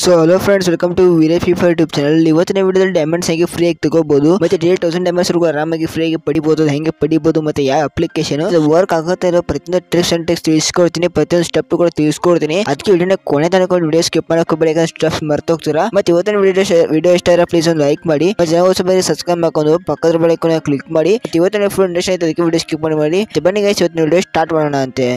So hello friends welcome to ವಿರೇ free fire YouTube channel ಇವತ್ತಿನ ವಿಡಿಯೋದಲ್ಲಿ ಡೈಮಂಡ್ಸ್ ಹೇಗೆ ಫ್ರೀ ಆಗಿ ತಗೋಬಹುದು ಮತ್ತೆ ಡೇಟ್ ತೌಸಂಡ್ ಡೈಮಂಡ್ಸ್ ಆರಾಮಾಗಿ ಫ್ರೀ ಆಗಿ ಪಡಿಬಹುದು ಅದು ಹೆಂಗೆ ಪಡಿಬಹುದು ಮತ್ತೆ ಯಾವ ಅಪ್ಲಿಕೇಶನ್ ವರ್ಕ್ ಆಗುತ್ತೆ ಇರೋ ಪ್ರತಿಯೊಂದು ಟ್ರಿಕ್ಸ್ ಅಂಡ್ ಟ್ರಿಕ್ಸ್ ತಿಳಿಸ್ಕೊಡ್ತೀನಿ ಪ್ರತಿಯೊಂದು ಸ್ಟೆಪ್ ಕೂಡ ತಿಳಿಸ್ಕೊಡ್ತೀನಿ ಅದಕ್ಕೆ ವಿಡಿಯೋನ ಕೊನೆ ತನಕ ವಿಡಿಯೋ ಸ್ಕಿಪ್ ಮಾಡಕ್ಕೆ ಹೋಗ್ಬೇಡಿ ಸ್ಟೆಪ್ಸ್ ಮರ್ತೋಗ್ತೀರಾ ಮತ್ತೆ ಇವತ್ತಿನ ವಿಡಿಯೋ ವಿಡಿಯೋ ಇಷ್ಟ ಇರೋ ಪ್ಲೀಸ್ ಒಂದು ಲೈಕ್ ಮಾಡಿ ಮತ್ತೆ ಜನ ಹೊಸ ಬರೀ ಸಬ್ಸ್ಕ್ರೈಬ್ ಮಾಡ್ಕೊಂಡು ಪಕ್ಕದ ಬಳಿ ಕ್ಲಿಕ್ ಮಾಡಿ ಮತ್ತೆ ಇವತ್ತಿನ ಫುಲ್ ಇಂಟ್ರೆಸ್ಟ್ ಆಯ್ತು ಅದಕ್ಕೆ ವಿಡಿಯೋ ಸ್ಕಿಪ್ ಮಾಡಿ ಮಾಡಿ ಮತ್ತೆ ಬನ್ನಿ guys, ಇವತ್ತಿನ ವಿಡಿಯೋ ಸ್ಟಾರ್ಟ್ ಮಾಡೋಣ ಅಂತೆ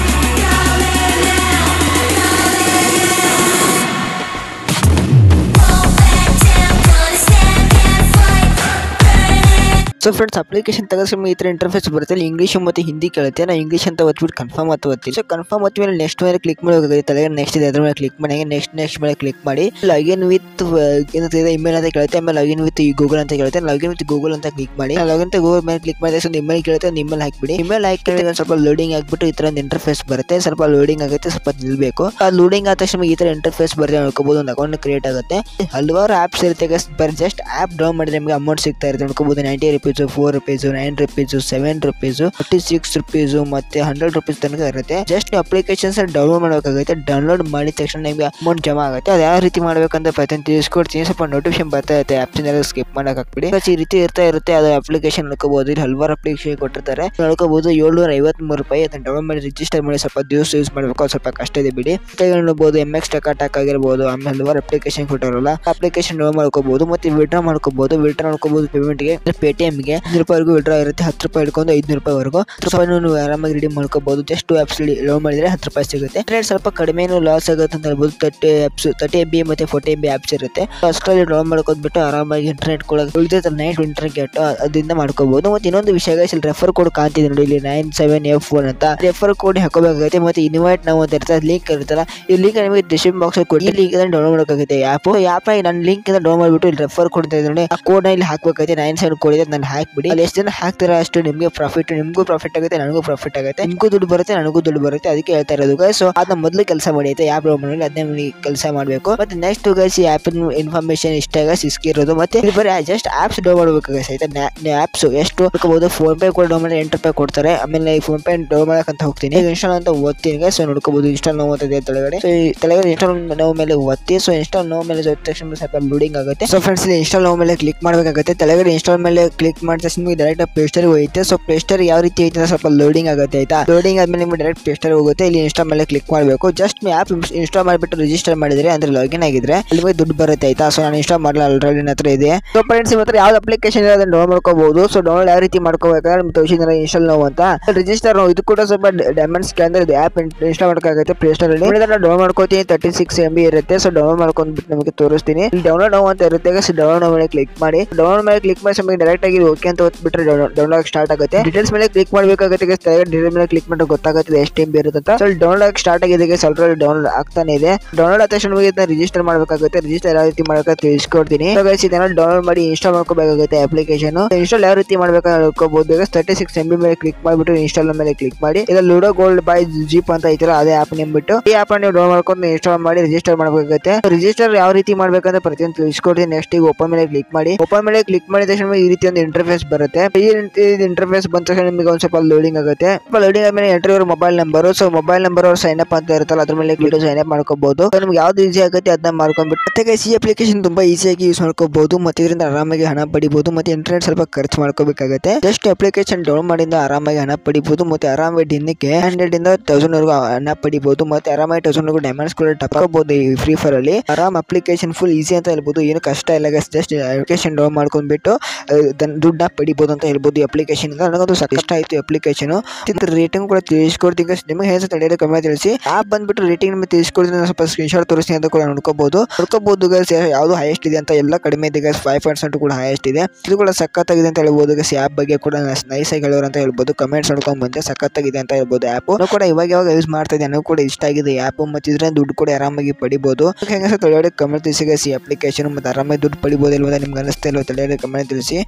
ಸೊ ಫ್ರೆಂಡ್ಸ್ ಅಪ್ಲಿಕೇಶನ್ ತೆಗೆದ್ರೆ ಈ ಥರ ಇಂಟರ್ಫೇಸ್ ಬರುತ್ತೆ ಇಲ್ಲಿ ಇಂಗ್ಲೀಷ್ ಮತ್ತು ಹಿಂದಿ ಕೇಳುತ್ತೆ ನಾವು ಇಂಗ್ಲೀಷ್ ಅಂತ ಒತ್ಬಿಟ್ಟು ಕನ್ಫರ್ಮ್ ಅಂತ ಓದ್ತೀವಿ ಸೊ ಕನ್ಫರ್ಮ್ ಒತ್ತ ಮೇಲೆ ನೆಕ್ಸ್ಟ್ ಮೇಲೆ ಕ್ಲಿಕ್ ಮಾಡಬೇಕಾಗುತ್ತೆ ತಲೆಗೆ ನೆಕ್ಸ್ಟ್ ಇದೆ ಅದ್ರ ಮೇಲೆ ಕ್ಲಿಕ್ ಮಾಡಿ ನೆಕ್ಸ್ಟ್ ನೆಕ್ಸ್ಟ್ ಮೇಲೆ ಕ್ಲಿಕ್ ಮಾಡಿ ಲಾಗಿನ್ ವಿತ್ ಏನಂತಿದೆ ಇಮೇಲ್ ಅಂತ ಕೇಳುತ್ತೆ ಆಮೇಲೆ ಲಾಗಿನ್ ವಿತ್ ಗೂಗಲ್ ಅಂತ ಕೇಳುತ್ತೆ ಲಾಗಿನ್ ವಿತ್ ಗೂಗಲ್ ಅಂತ ಕ್ಲಿಕ್ ಮಾಡಿ ಲಾಗಿನ್ ಗೂಗಲ್ ಮೇಲೆ ಕ್ಲಿಕ್ ಮಾಡಿದ್ರೆ ಒಂದು ಇಮೇಲ್ ಕೇಳುತ್ತೆ ಒಂದು ಇಮೇಲ್ ಹಾಕ್ಬಿಡಿ ಇಮೇಲ್ ಹಾಕಿ ಸ್ವಲ್ಪ ಲೋಡಿಂಗ್ ಆಗ್ಬಿಟ್ಟು ಈ ಥರ ಒಂದು ಇಂಟರ್ಫೇಸ್ ಬರುತ್ತೆ ಸ್ವಲ್ಪ ಲೋಡಿಂಗ್ ಆಗುತ್ತೆ ಸ್ವಲ್ಪ ನಿಲ್ಬೇಕು ಆ ಲೋಡಿಂಗ್ ಆದ ತಕ್ಷಣ ಈ ಥರ ಇಂಟರ್ಫೇಸ್ ಬರುತ್ತೆ ನೋಡ್ಕೋಬಹುದು ಒಂದು ಅಕೌಂಟ್ ಕ್ರಿಯೇಟ್ ಆಗುತ್ತೆ ಹಲವಾರು ಆಪ್ಸ್ ಇರುತ್ತೆ ಬರ್ ಜಸ್ಟ್ ಆಪ್ ಡೌನ್ ಮಾಡಿದ್ರೆ ನಿಮಗೆ ಅಮೌಂಟ್ ಸಿಗ್ತಾ ಇರುತ್ತೆ ನೋಡ್ಕೋಬಹುದು ninety rupees four rupees nine rupees seven rupees fifty six rupees ಮತ್ತೆ ಹಂಡ್ರೆಡ್ ರುಪೀಸ್ ತನಕ ಇರುತ್ತೆ ಜಸ್ಟ್ ನೀವು ಅಪ್ಲಿಕೇಶನ್ಸ್ ಡೌನ್ಲೋಡ್ ಮಾಡಬೇಕಾಗುತ್ತೆ ಡೌನ್ಲೋಡ್ ಮಾಡಿದ ತಕ್ಷಣ ನಿಮಗೆ ಅಮೌಂಟ್ ಜಮಾ ಆಗುತ್ತೆ ಅದು ಯಾವ ರೀತಿ ಮಾಡಬೇಕಂತ ಪ್ರತಿಯೊಂದು ತಿಳಿಸ್ಕೊಡ್ತೀನಿ ಸ್ವಲ್ಪ ನೋಟಿಫಿಕೇಶನ್ ಬರ್ತಾ ಇರುತ್ತೆ ಆಪ್ಸ್ ಸ್ಕಿಪ್ ಮಾಡಕ್ ಹಾಕ್ಬಿಡಿ ಈ ರೀತಿ ಇರ್ತಾ ಇರುತ್ತೆ ಅದು ಅಪ್ಲಿಕೇಶನ್ ನೋಡ್ಕೋಬಹುದು ಇಲ್ಲಿ ಹಲವಾರು ಅಪ್ಲಿಕೇಶನ್ ಕೊಟ್ಟಿರ್ತಾರೆ ನೋಡ್ಕೋಬಹುದು ಏಳ್ನೂರ ಐವತ್ಮೂರು ರೂಪಾಯಿ ಅದನ್ನ ಡೌನ್ಲೋಡ್ ಮಾಡಿ ರಿಜಿಸ್ಟರ್ ಮಾಡಿ ಸ್ವಲ್ಪ ದಿವಸ ಯೂಸ್ ಮಾಡಬೇಕು ಅದು ಸ್ವಲ್ಪ ಕಷ್ಟ ಇದೆ ಬಿಡಿ ಮತ್ತೆ ನೋಡ್ಬೋದು ಎಮ್ ಎಕ್ಸ್ ಟಕಾ ಟಾಕ್ ಆಗಿರ್ಬೋದು ಆಮೇಲೆ ಹಲವಾರು ಅಪ್ಲಿಕೇಶನ್ ಕೊಟ್ಟಿರಲ್ಲ ಅಪ್ಲಿಕೇಶನ್ ಡೌನ್ಲೋಡ್ ಮಾಡ್ಕೋಬಹುದು ಮತ್ತೆ ವಿಡ್ರಾ ಮಾಡ್ಕೋಬಹುದು ವಿಡ್ರಾ ಮಾಡ್ಕೋಬಹುದು ಪೇಮೆಂಟ್ಗೆ ಪೇಟಿಎಮ್ಗೆ ಹತ್ತು ರೂಪಾಯಿವರೆಗೂ ವಿಡ್ರಾ ಇರುತ್ತೆ ಹತ್ತು ರೂಪಾಯಿ ಹಿಡ್ಕೊಂಡು ಐದುನೂರು ರೂಪಾಯಿವರೆಗೂ ಹತ್ತು ರೂಪಾಯಿ ನೀವು ಆರಾಮಾಗಿ ರೆಡಿ ಮಾಡ್ಕೋಬಹುದು ಜಸ್ಟ್ ಆಪ್ಸ್ ಡೌನ್ ಮಾಡಿದ್ರೆ ಹತ್ತು ರೂಪಾಯಿ ಸಿಗುತ್ತೆ ಇಂಟರ್ನೆಟ್ ಸ್ವಲ್ಪ ಕಡಿಮೆನೂ ಲಾಸ್ ಆಗುತ್ತೆ ಅಂತ ಹೇಳ್ಬೋದು thirty apps thirty M B ಮತ್ತೆ ಫೋರ್ಟಿ ಎಂ ಬಿ ಆಪ್ಸ್ ಇರುತ್ತೆ ಅಷ್ಟರಲ್ಲಿ ಡೌನ್ ಮಾಡ್ಕೊಂಡ್ಬಿಟ್ಟು ಆರಾಮಾಗಿ ಇಂಟರ್ನೆಟ್ ಕೂಡ ಉಳಿದ ನೈಟ್ ಇಂಟರ್ನೆಟ್ ಅದರಿಂದ ಮಾಡ್ಕೋಬಹುದು ಮತ್ತೆ ಇನ್ನೊಂದು ವಿಷಯ guys, ಇಲ್ಲಿ ರೆಫರ್ ಕೋಡ್ ಕಾಣ್ತಿದೆ ನೋಡಿ ಇಲ್ಲಿ ನೈನ್ ಸೆವೆನ್ ಎಫ್ ಒನ್ ಅಂತ ರೆಫರ್ ಕೋಡ್ ಹಾಕೋಬೇಕಾಗುತ್ತೆ ಮತ್ತೆ ಇನ್ವೈಟ್ ನಾವು ಅಂತ ಇರ್ತದೆ ಲಿಂಕ್ ಇರುತ್ತಲ್ಲ ಈ ಲಿಂಕ್ ನಿಮಗೆ ಡಿಸ್ಕ್ರಿಪ್ಷನ್ ಬಾಕ್ಸ್ ಕೊಡಿ ಈ ಲಿಂಕ್ ಡೌನ್ಲೋಡ್ ಮಾಡೋಕ್ಕಾಗುತ್ತೆ ಆ್ಯಪ್ ಆ್ಯಪ್ ನಾನು ಲಿಂಕ್ ಇಂದ ಡೌನ್ ಮಾಡಿಬಿಟ್ಟು ಇಲ್ಲಿ ರೆಫರ್ ಕೊಡ್ತಾ ಇದ್ದೀನಿ ನೋಡಿ ಆ ಕೋಡ್ ಇಲ್ಲಿ ಹಾಕ್ಬೇಕಾಗುತ್ತೆ ನೈನ್ ಸೆವೆನ್ ಕೋಡ್ ಇದೆ ನಾನು ಹಾಕ್ಬಿಡಿ ಅಲ್ಲಿ ಎಷ್ಟು ಜನ ಹಾಕ್ತಾರ ಅಷ್ಟು ನಿಮಗೆ ಪ್ರಾಫಿಟ್ ನಿಮಗೂ ಪ್ರಾಫಿಟ್ ಆಗುತ್ತೆ ನನಗೂ ಪ್ರಾಫಿಟ್ ಆಗುತ್ತೆ ನಿಮಗೂ ದುಡ್ಡು ಬರುತ್ತೆ ನನಗೂ ದುಡ್ಡು ಬರುತ್ತೆ ಅದಕ್ಕೆ ಹೇಳ್ತಾ ಇರೋದು ಗೈಸ್ ಸೊ ಅದನ್ನ ಮೊದಲು ಕೆಲಸ ಮಾಡಿ ಆಯ್ತಾ ಆ್ಯಪ್ ಡೌನ್ ಮಾಡಿ ಅದನ್ನೇ ಕೆಲಸ ಮಾಡಬೇಕು ಮತ್ತೆ ನೆಕ್ಸ್ಟ್ ಗೈಸ್ ಈ ಆ್ಯಪಿನ ಇನ್ಫಾರ್ಮೇಶನ್ ಇಷ್ಟ ಗೈಸ್ ಇಸ್ಕಿರೋದು ಮತ್ತೆ ಇಲ್ಲಿ ಬರೀ ಜಸ್ಟ್ ಆಪ್ಸ್ ಡೌನ್ ಮಾಡಬೇಕು ಗೈಸ್ ಆಯ್ತಾ ಆಪ್ಸ್ ಎಷ್ಟು ಹಾಕಬಹುದು ಫೋನ್ ಪೇ ಕೂಡ ಡೌನ್ ಮಾಡಿ ಎಂಟು ರೂಪಾಯಿ ಕೊಡ್ತಾರೆ ಆಮೇಲೆ ಈ ಫೋನ್ ಪೇ ಡೌನ್ ಮಾಡಕ್ ಹೋಗ್ತೀನಿ ಇನ್ಸ್ಟಾಲ್ ಅಂತ ಓದ್ತೀನಿ ಸೊ ನೋಡ್ಕೋಬಹುದು ಇನ್ಸ್ಟಾಲ್ ನೋವು ಅಂತ ಇದೆ ಕೆಳಗಡೆ ಸೊ ಈ ಕೆಳಗಡೆ ಇನ್ಸ್ಟಾಲ್ ನೋವು ಮೇಲೆ ಒತ್ತಿ ಸೊ ಇನ್ಸ್ಟಾಲ್ ನೋವು ಮೇಲೆ ಒತ್ತಿದ ತಕ್ಷಣ ಸ್ವಲ್ಪ ಲೋಡಿಂಗ್ ಆಗುತ್ತೆ ಸೊ ಫ್ರೆಂಡ್ಸ್ ಇಲ್ಲಿ ಇನ್ಸ್ಟಾಲ್ ನೋವು ಮೇಲೆ ಕ್ಲಿಕ್ ಮಾಡಬೇಕಾಗುತ್ತೆ ಕೆಳಗಡೆ ಇನ್ಸ್ಟಾಲ್ ಮೇಲೆ ಕ್ಲಿಕ್ ಮಾಡಿದ ತಕ್ಷಣ ನಿಮಗೆ ಡೈರೆಕ್ಟ್ ಪ್ಲೇ ಸ್ಟೋರ್ ಹೋಗುತ್ತೆ ಸೊ ಪ್ಲೇ ಸ್ಟೋರ್ ಯಾವ ರೀತಿ ಐತೆ ಅಂದ್ರೆ ಸ್ವಲ್ಪ ಲೋಡಿಂಗ್ ಆಗುತ್ತೆ ಆಯ್ತಾ ಲೋಡಿಂಗ್ ಆದ್ಮೇಲೆ ನಿಮಗೆ ಡೈರೆಕ್ಟ್ ಪ್ಲೇ ಸ್ಟೋರ್ ಹೋಗುತ್ತೆ ಇಲ್ಲಿ ಇನ್ಸ್ಟಾಲ್ ಮೇಲೆ ಕ್ಲಿಕ್ ಮಾಡಬೇಕು ಜಸ್ಟ್ ನೀವು ಆ್ಯಪ್ ಇನ್ಸ್ಟಾಲ್ ಮಾಡಿಬಿಟ್ಟು ರಿಜಿಸ್ಟರ್ ಮಾಡಿದ್ರೆ ಅಂದ್ರೆ ಲಾಗಿನ್ ಆಗಿದ್ರೆ ಅಲ್ಲಿ ನಿಮಗೆ ದುಡ್ಡು ಬರುತ್ತೆ ಆಯ್ತಾ ಸೊ ನಾನು ಇನ್ಸ್ಟಾಲ್ ಮಾಡಲ್ಲ ಆಲ್ರೆಡಿ ನನ್ನ ಹತ್ರ ಇದೆ ಸೊ ಫ್ರೆಂಡ್ಸ್ ನಿಮ್ಮ ಹತ್ರ ಯಾವ್ದು ಅಪ್ಲಿಕೇಶನ್ ಇದೆ ಅದನ್ನ ಡೌನ್ ಮಾಡ್ಕೋಬಹುದು ಸೊ ಡೌನ್ಲೋಡ್ ಯಾವ ರೀತಿ ಮಾಡ್ಕೋಬೇಕಾದ್ರೆ ನಿಮ್ಗೆ ತೋರಿಸಿದ್ರೆ ಇನ್ಸ್ಟಾಲ್ ನೋವು ಅಂತ ರಿಜಿಸ್ಟರ್ ಇದು ಕೂಡ ಸ್ವಲ್ಪ ಡೈಮಂಡ್ಸ್ ಅಂದ್ರೆ ಇದು ಆ್ಯಪ್ ಇನ್ಸ್ಟಾಲ್ ಮಾಡ್ಕೋಬೇಕಾಗುತ್ತೆ ಪ್ಲೇ ಸ್ಟೋರ್ ಅಲ್ಲಿ ಡೌನ್ ಮಾಡ್ಕೋತೀನಿ ತರ್ಟಿ ಸಿಕ್ಸ್ ಎಂ ಬಿ ಇರುತ್ತೆ ಸೊ ಡೌನ್ಲೋಡ್ ಮಾಡ್ಕೊಂಡ್ಬಿಟ್ಟು ನಿಮಗೆ ತೋರಿಸ್ತೀನಿ ಇಲ್ಲಿ ಡೌನ್ಲೋಡ್ ನೋವು ಅಂತ ಇರುತ್ತೆ ಸೊ ಡೌನ್ಲೋಡ್ ಮೇಲೆ ಕ್ಲಿಕ್ ಮಾಡಿ ಡೌನ್ಲೋಡ್ ಮೇಲೆ ಕ್ಲಿಕ್ ಮಾಡಿ ನಿಮಗೆ ಡೈರೆಕ್ಟ್ ಆಗಿ ಓಕೆ ಅಂತ ಒತ್ಬಿಟ್ರೆ ಡೌನ್ಲೋಡ್ ಸ್ಟಾರ್ಟ್ ಆಗುತ್ತೆ ಡೀಟೇಲ್ಸ್ ಮೇಲೆ ಕ್ಲಿಕ್ ಮಾಡಬೇಕಾಗುತ್ತೆ ಡೀಟೇಲ್ ಮೇಲೆ ಕ್ಲಿಕ್ ಮಾಡಿ ಗೊತ್ತಾಗುತ್ತೆ ಎಷ್ಟು ಎಂ ಬಿ ಇರುತ್ತೆ ಅಂತ ಸೊ ಡೌನ್ಲೋಡ್ ಸ್ಟಾರ್ಟ್ ಆಗಿದೆ ಸ್ವಲ್ಪ ಡೌನ್ಲೋಡ್ ಆಗ್ತಾನೆ ಇದೆ ಡೌನ್ಲೋಡ್ ಆದ ತಕ್ಷಣ ನಿಮಗೆ ರಿಜಿಸ್ಟರ್ ಮಾಡಬೇಕಾಗುತ್ತೆ ರಿಜಿಸ್ಟರ್ ಯಾವ ರೀತಿ ಮಾಡಬೇಕು ತಿಳಿಸ್ಕೊಡ್ತೀನಿ ಸೊ guys, ಇದನ್ನ ಡೌನ್ಲೋಡ್ ಮಾಡಿ ಇನ್ಸ್ಟಾಲ್ ಮಾಡ್ಕೋಬೇಕಾಗುತ್ತೆ ಅಪ್ಲಿಕೇಶನ್ ಇನ್ಸ್ಟಾಲ್ ಯಾವ ರೀತಿ ಮಾಡ್ಬೇಕು ನೋಡ್ಕೋಬಹುದು ತರ್ಟಿ ಸಿಕ್ಸ್ ಎಂ ಬಿ ಮೇಲೆ ಕ್ಲಿಕ್ ಮಾಡಿಬಿಟ್ಟು ಇನ್ಸ್ಟಾಲ್ ಮೇಲೆ ಕ್ಲಿಕ್ ಮಾಡಿ ಇದು ಲೂಡೋ ಗೋಲ್ಡ್ ಬೈ ಜೀಪ್ ಅಂತ ಐತಲ್ಲ ಅದೇ ಆಪ್ ನಿಂಬಿಟ್ಟು ಈ ಆಪ್ ನೀವು ಡೌನ್ ಮಾಡ್ಕೊಂಡು ಇನ್ಸ್ಟಾಲ್ ಮಾಡಿ ರಿಜಿಸ್ಟರ್ ಮಾಡಬೇಕಾಗುತ್ತೆ ರಿಜಿಸ್ಟರ್ ಯಾವ ರೀತಿ ಮಾಡ್ಬೇಕಂತ ಪ್ರತಿಯೊಂದು ತಿಳಿಸ್ಕೊಡ್ತೀನಿ ನೆಕ್ಸ್ಟ್ ಈಗ ಓಪನ್ ಮೇಲೆ ಕ್ಲಿಕ್ ಮಾಡಿ ಓಪನ್ ಮೇಲೆ ಕ್ಲಿಕ್ ಮಾಡಿದ ತಕ್ಷಣ ನಿಮಗೆ ಈ ರೀತಿ ಒಂದು ಇಂಟರ್ಫೇಸ್ ಬರುತ್ತೆ ಈ ಇಂಟರ್ಫೇಸ್ ಬಂದ ತಕ್ಷಣ ನಿಮಗೆ ಒಂದು ಸ್ವಲ್ಪ ಲೋಡಿಂಗ್ ಆಗುತ್ತೆ ಸ್ವಲ್ಪ ಲೋಡಿಂಗ್ ಆದ್ಮೇಲೆ ಎಂಟ್ರಿ ಅವ್ರ mobile number so mobile number ಅವ್ರು ಸೈನ್ ಅಪ್ ಅಂತ ಇರುತ್ತಲ್ಲ ಅದ್ರ ಮೇಲೆ ಕ್ಲಿಕ್ ಸೈನ್ ಅಪ್ ಮಾಡ್ಕೋಬಹುದು So, ನಿಮ್ಗೆ ಯಾವ್ದು ಈಸಿ ಆಗುತ್ತೆ ಅದನ್ನ ಮಾಡ್ಕೊಂಡ್ಬಿಟ್ಟು ಮತ್ತೆ guys, ಈ ಅಪ್ಲಿಕೇಶನ್ ತುಂಬಾ ಈಸಿಯಾಗಿ ಯೂಸ್ ಮಾಡ್ಕೋಬಹುದು ಮತ್ತೆ ಇದರಿಂದ ಆರಾಮಾಗಿ ಹಣ ಪಡಿಬಹುದು ಮತ್ತೆ ಇಂಟರ್ನೆಟ್ ಸ್ವಲ್ಪ ಖರ್ಚು ಮಾಡ್ಕೋಬೇಕಾಗುತ್ತೆ ಜಸ್ಟ್ ಅಪ್ಲಿಕೇಶನ್ ಡೌನ್ ಮಾಡಿಂದ ಆರಾಮಾಗಿ ಹಣ ಪಡಿಬಹುದು ಮತ್ತೆ ಆರಾಮಾಗಿ ದಿನಕ್ಕೆ ಹಂಡ್ರೆಡ್ ಇಂದ ತೌಸಂಡ್ ವರೆಗೂ ಹಣ ಪಡಿಬಹುದು ಮತ್ತೆ ಆರಾಮಾಗಿ ತೌಸಂಡ್ ವರೆಗೂ ಡೈಮಂಡ್ಸ್ ಕೂಡ ಟಪ್ಕೋಬಹುದು ಈ ಫ್ರೀ ಫೈರ್ ಅಲ್ಲಿ ಆರಾಮ್ ಅಪ್ಲಿಕೇಶನ್ ಫುಲ್ ಈಸಿ ಅಂತ ಹೇಳ್ಬೋದು ಏನು ಕಷ್ಟ ಇಲ್ಲ ಜಸ್ಟ್ ಅಪ್ಲಿಕೇಶನ್ ಡೌನ್ ಮಾಡ್ಕೊಂಡ್ಬಿಟ್ಟು ದುಡ್ಡನ್ನ ಪಡಿಬಹುದು ಅಂತ ಹೇಳ್ಬೋದು ಈ ಅಪ್ಲಿಕೇಶನ್ ಇಂದ ನನಗಂತೂ ಸಾಕು ಇಷ್ಟ ಆಯ್ತು ಅಪ್ಲಿಕೇಶನ್ ರೇಟಿಂಗ್ ಕೂಡ ತಿಳಿಸ್ಕೊಡ್ತೀನಿ guys. ನಿಮಗೆ ಹೇಗೆ ತಡೆಯೋದು ಕಮ್ಮಿ ತಿಳಿಸಿ ಆಪ್ ಬಂದ್ಬಿಟ್ಟು ರೇಟಿಂಗ್ ನಿಮಗೆ ತಿಳಿಸ್ಕೊಡ್ತೀನಿ ನಾನು ಸ್ವಲ್ಪ ಸ್ಕ್ರೀನ್ ಶಾಟ್ ತೋರಿಸ್ತೀನಿ ಅಂತ ಕೂಡ ನೋಡ್ಕೋಬಹುದು ನೋಡ್ಕೋಬಹುದು ಗೈಸ್ ಯಾವುದು ಹೈಯೆಸ್ಟ್ ಇದೆ ಅಂತ ಎಲ್ಲ ಕಡಿಮೆ ಇದೆ ಗೈಸ್ ಫೈವ್ ಪರ್ಸೆಂಟ್ ಕೂಡ ಹೈಯೆಸ್ಟ್ ಇದೆ ಇದು ಕೂಡ ಸಖತ್ತಾಗಿದೆ ಅಂತ ಹೇಳ್ಬೋದು ಗೈಸ್ ಆಪ್ ಬಗ್ಗೆ ಕೂಡ ನೈಸ್ ಆಗಿ ಹೇಳೋರು ಅಂತ ಹೇಳ್ಬೋದು ಕಮೆಂಟ್ಸ್ ನೋಡ್ಕೊಂಡ್ ಬಂದೆ ಸಖತ್ತಾಗಿದೆ ಅಂತ ಹೇಳ್ಬೋದು ಆ್ಯಪ್ ಕೂಡ ಇವಾಗ ಇವಾಗ ಯೂಸ್ ಮಾಡ್ತಾ ಇದ್ದೆ ನನಗೂ ಕೂಡ ಇಷ್ಟ ಆಗಿದೆ ಆ್ಯಪ್ ಮತ್ತೆ ಇದ್ರಿಂದ ದುಡ್ಡು ಕೂಡ ಆರಾಮಾಗಿ ಪಡಿಬೋದು ಹೆಂಗ ತಡೆಯೋಡೆ ಕಮೆಂಟ್ ತಿಳಿಸಿ ಗೈಸ್ ಈ ಅಪ್ಲಿಕೇಶನ್ ಮತ್ತೆ ಆರಾಮಾಗಿ ದುಡ್ಡು ಪಡಿಬೋದು ಇಲ್ವಾ ನಿಮ್ಗೆ ಅನಿಸ್ತಾ ಇಲ್ವಾ ತಡೆಯೋಡೆ ಕಮೆಂಟ್ ತಿಳಿಸಿ ಮತ್ತೆ ಇದೇ ತರ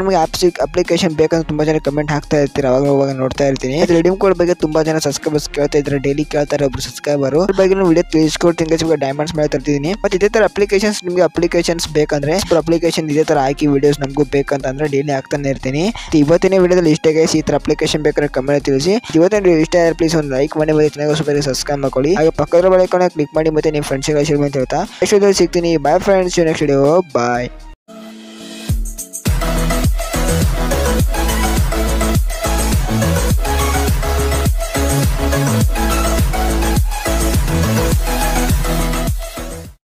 ನಿಮಗೆ ಆಪ್ಸ್ ಅಪ್ಲಿಕೇಶನ್ ಬೇಕಂದ್ರೆ ತುಂಬಾ ಜನ ಕಮೆಂಟ್ ಹಾಕ್ತಾ ಇರ್ತೀರ ಅವಾಗ ಅವಾಗ ನೋಡ್ತಾ ಇರ್ತೀನಿ ರೆಡಿಮ್ ಕೋಡ್ ಬಗ್ಗೆ ತುಂಬಾ ಜನ ಸಬ್ಸ್ಕ್ರೈಬರ್ಸ್ ಕೇಳ್ತಾ ಇದ್ದಾರೆ ಡೈಲಿ ಕೇಳ್ತಾರೆ ಒಬ್ರು ಸಬ್ಸ್ಕ್ರೈಬರ್ ಅದ್ರ ಬಗ್ಗೆ ವಿಡಿಯೋ ತಿಳಿಸ್ಕೊಡ್ತೀನಿ ಇವಾಗ ಡೈಮಂಡ್ಸ್ ಮೇಲೆ ತರ್ತಿದ್ದೀನಿ ಮತ್ತೆ ಇದೇ ತರ ಅಪ್ಲಿಕೇಶನ್ಸ್ ನಿಮಗೆ ಅಪ್ಲಿಕೇಶನ್ಸ್ ಬೇಕಂದ್ರೆ ಅಪ್ಲಿಕೇಶನ್ ಇದೇ ತರ ಹಾಕಿ ವಿಡಿಯೋಸ್ ನಮಗೂ ಬೇಕಂತಂದ್ರೆ ಡೈಲಿ ಹಾಕ್ತಾನೆ ಇರ್ತೀನಿ ಮತ್ತೆ ಇವತ್ತಿನ ವಿಡಿಯೋದಲ್ಲಿ ಇಷ್ಟ ಗೈಸ್ ಈ ತರ ಅಪ್ಲಿಕೇಶನ್ ಬೇಕಾದ್ರೆ ಕಮೆಂಟ್ ತಿಳಿಸಿ ಇವತ್ತಿನ video ಇಷ್ಟ ಆದ್ರೆ ಪ್ಲೀಸ್ ಒಂದು ಲೈಕ್ ಮಾಡಿ ಮತ್ತೆ ಚೆನ್ನಾಗಿ ಸಬ್ಸ್ಕ್ರೈಬ್ ಮಾಡ್ಕೊಳ್ಳಿ ಹಾಗೆ ಪಕ್ಕದ ಬಳಿಕನ್ನ ಕ್ಲಿಕ್ ಮಾಡಿ ಮತ್ತೆ ನಿಮ್ಮ ಫ್ರೆಂಡ್ಸ್ಗೆ ಶೇರ್ ಮಾಡಿ ಅಂತ ಹೇಳ್ತಾ ನೆಕ್ಸ್ಟ್ ವಿಡಿಯೋ ಸಿಗ್ತೀನಿ ಬಾಯ್ ಫ್ರೆಂಡ್ಸ್ ನೆಕ್ಸ್ಟ್ ವಿಡಿಯೋ ಬಾಯ್